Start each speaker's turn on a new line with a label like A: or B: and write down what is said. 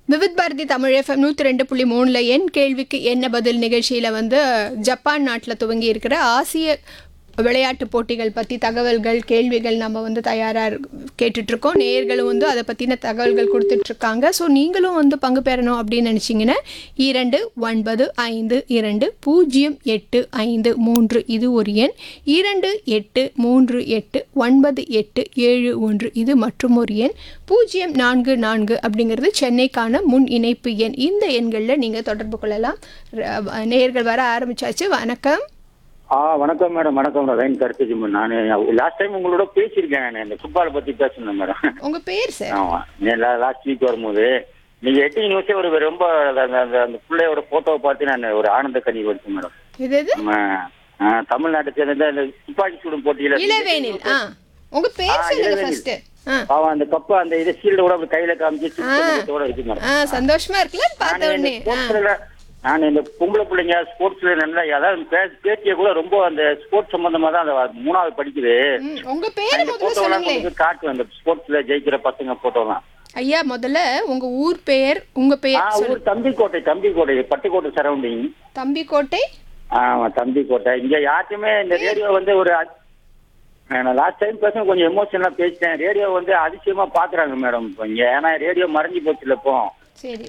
A: Vividh Bharathi Tamil FM நூற்றி ரெண்டு புள்ளி மூணில் என் கேள்விக்கு என்ன பதில் நிகழ்ச்சியில் வந்து ஜப்பான் நாட்டில் துவங்கி இருக்கிற ஆசிய விளையாட்டு போட்டிகள் பற்றி தகவல்கள் கேள்விகள் நம்ம வந்து தயாராக கேட்டுட்ருக்கோம் நேயர்களும் வந்து அதை பற்றின தகவல்கள் கொடுத்துட்ருக்காங்க ஸோ நீங்களும் வந்து பங்கு பெறணும் அப்படின்னு நினச்சிங்கன்னா இரண்டு ஒன்பது ஐந்து இரண்டு பூஜ்ஜியம் எட்டு ஐந்து மூன்று இது ஒரு எண் இரண்டு எட்டு மூன்று எட்டு ஒன்பது எட்டு ஏழு ஒன்று இது மற்றும் ஒரு எண் பூஜ்ஜியம் நான்கு நான்கு அப்படிங்கிறது சென்னைக்கான முன் இணைப்பு எண் இந்த எண்களில் நீங்கள் தொடர்பு கொள்ளலாம் ர- நேயர்கள் வர ஆரம்பிச்சாச்சு வணக்கம்
B: ஆ வணக்கம் மேடம் வணக்கம் லைன் கிடைச்சிச்சு நான் லாஸ்ட் டைம் உங்களோட பேசியிருக்கேன் நான் இந்த ஃபுட்பால் பத்தி பேசணும் மேடம்
A: உங்கள் பேர் சார்
B: ஆமா லாஸ்ட் வீக் வரும்போது நீங்க எட்டு நிமிஷம் ஒரு ரொம்ப அந்த- அந்த அந்த பிள்ளையோட போட்டோவை பார்த்து நான் ஒரு ஆனந்த கனி வச்சேன் மேடம்
A: இது இது
B: நம்ம ஆ, தமிழ்நாட்டை சேர்ந்த இந்த துப்பாக்கி சூடும் போட்டியில
A: இளவேனில் ஆ உங்கள் பேர்
B: ஆ,
A: சொல்லுங்க
B: இளவேனில்.
A: ஃபர்ஸ்ட் ஆ
B: அவன் அந்த கப்பை அந்த இது ஷீல்டு கூட அப்படி கையில காமிச்சு சுத்தத்தோட இருக்கு மேடம்
A: ஆ சந்தோஷமா இருக்குல்ல பார்த்த
B: நான் இந்த
A: உடனே ஆ
B: ஸ்போர்ட்ஸ்ல நான் இந்த பொம்பளை பிள்ளைங்க ஸ்போர்ட்ஸ்ல நல்லா அதாவது பே- பேத்திய கூட ரொம்ப அந்த ஸ்போர்ட்ஸ் சம்பந்தமா தான் அந்த மூணாவது படிக்குது
A: ம், உங்க பேர்
B: அந்த
A: முதல்ல
B: போட்டோலாம்
A: சொல்லுங்களேன்
B: உங்களுக்கு காட்டுவேன் அந்த ஸ்போர்ட்ஸ்ல ஜெயிக்கிற பசங்க போட்டோலாம்
A: ஐயா முதல்ல உங்க ஊர் பெயர் உங்க
B: ஆ
A: பெயர் சொல்லு
B: ஊர் தம்பிக்கோட்டை தம்பிக்கோட்டை பட்டுக்கோட்டை சரௌண்டிங்
A: தம்பிக்கோட்டை
B: ஆமா தம்பிக்கோட்டை இங்க யாருக்குமே இந்த ரேடியோ வந்து ஒரு அ- நான் லாஸ்ட் டைம் பேச கொஞ்சம் எமோஷனலா பேசிட்டேன் ரேடியோ வந்து அதிசயமா பாக்குறாங்க மேடம் இப்போ இங்க ஏன்னா ரேடியோ மறைஞ்சு போச்சுல இப்போ
A: சரி